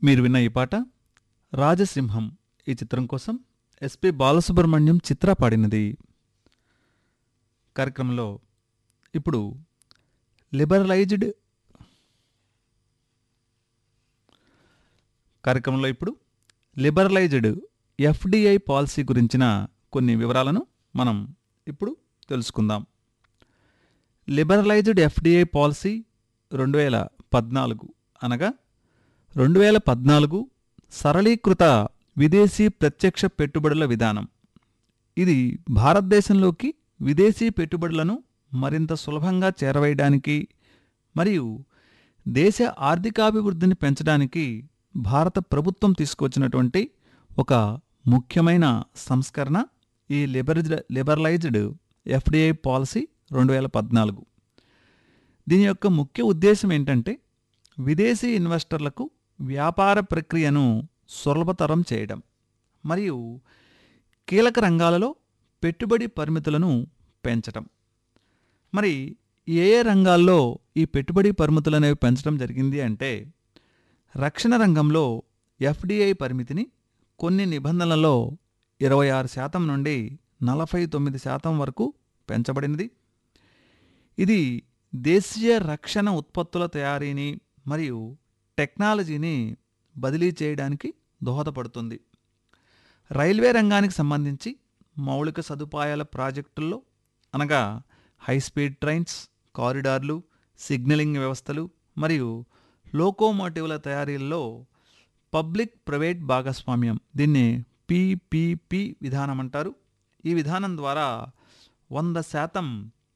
మీరు విన్న ఈ పాట రాజసింహం ఈ చిత్రం కోసం ఎస్పి బాలసుబ్రహ్మణ్యం చిత్ర పాడినది కార్యక్రమంలో ఇప్పుడు లిబరలైజ్డ్ కార్యక్రమంలో ఇప్పుడు లిబరలైజ్డ్ ఎఫ్డిఐ పాలసీ గురించిన కొన్ని వివరాలను మనం ఇప్పుడు తెలుసుకుందాం లిబరలైజ్డ్ ఎఫ్డిఐ పాలసీ రెండు వేల పద్నాలుగు అనగా రెండు వేల పద్నాలుగు సరళీకృత విదేశీ ప్రత్యక్ష పెట్టుబడుల విధానం ఇది భారతదేశంలోకి విదేశీ పెట్టుబడులను మరింత సులభంగా చేరవేయడానికి మరియు దేశ ఆర్థికాభివృద్ధిని పెంచడానికి భారత ప్రభుత్వం తీసుకొచ్చినటువంటి ఒక ముఖ్యమైన సంస్కరణ ఈ లిబరజ్డ్ లిబరలైజ్డ్ ఎఫ్డిఐ పాలసీ రెండు వేల పద్నాలుగు దీని యొక్క ముఖ్య ఉద్దేశం ఏంటంటే విదేశీ ఇన్వెస్టర్లకు వ్యాపార ప్రక్రియను సులభతరం చేయడం మరియు కీలక రంగాలలో పెట్టుబడి పరిమితులను పెంచడం మరి ఏ ఏ రంగాల్లో ఈ పెట్టుబడి పరిమితులు అనేవి పెంచడం జరిగింది అంటే రక్షణ రంగంలో ఎఫ్డిఐ పరిమితిని కొన్ని నిబంధనలలో ఇరవై ఆరు శాతం నుండి నలభై తొమ్మిది శాతం వరకు పెంచబడినది ఇది దేశీయ రక్షణ ఉత్పత్తుల తయారీని మరియు టెక్నాలజీని బదిలీ చేయడానికి దోహదపడుతుంది రైల్వే రంగానికి సంబంధించి మౌలిక సదుపాయాల ప్రాజెక్టుల్లో అనగా హైస్పీడ్ ట్రైన్స్ కారిడార్లు సిగ్నలింగ్ వ్యవస్థలు మరియు లోకోమోటివ్ల తయారీల్లో పబ్లిక్ ప్రైవేట్ భాగస్వామ్యం దీన్ని పీపీపీ విధానం అంటారు ఈ విధానం ద్వారా వంద శాతం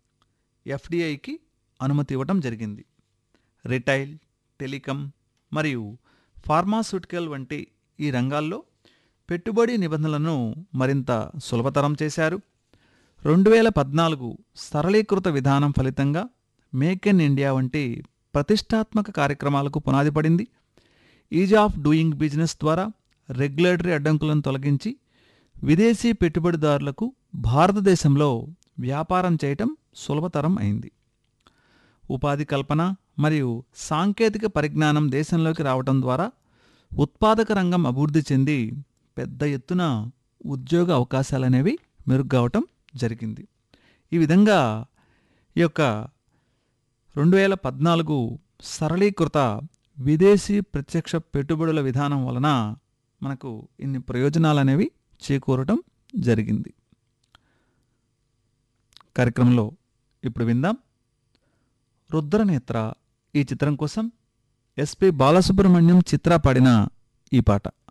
ఎఫ్డిఐకి అనుమతి ఇవ్వడం జరిగింది రిటైల్ టెలికాం మరియు ఫార్మాస్యూటికల్ వంటి ఈ రంగాల్లో పెట్టుబడి నిబంధనలను మరింత సులభతరం చేశారు రెండు వేల పద్నాలుగు సరళీకృత విధానం ఫలితంగా మేక్ ఇన్ ఇండియా వంటి ప్రతిష్టాత్మక కార్యక్రమాలకు పునాది పడింది ఈజ్ ఆఫ్ డూయింగ్ బిజినెస్ ద్వారా రెగ్యులేటరీ అడ్డంకులను తొలగించి విదేశీ పెట్టుబడిదారులకు భారతదేశంలో వ్యాపారం చేయటం సులభతరం అయింది ఉపాధి కల్పన మరియు సాంకేతిక పరిజ్ఞానం దేశంలోకి రావటం ద్వారా ఉత్పాదక రంగం అభివృద్ధి చెంది పెద్ద ఎత్తున ఉద్యోగ అవకాశాలనేవి మెరుగ్గవటం జరిగింది ఈ విధంగా ఈ యొక్క రెండు వేల పద్నాలుగు సరళీకృత విదేశీ ప్రత్యక్ష పెట్టుబడుల విధానం వలన మనకు ఇన్ని ప్రయోజనాలు అనేవి చేకూరటం జరిగింది కార్యక్రమంలో ఇప్పుడు విందాం రుద్రనేత్ర ఈ చిత్రం కోసం ఎస్పి బాలసుబ్రహ్మణ్యం చిత్ర పాడిన ఈ పాట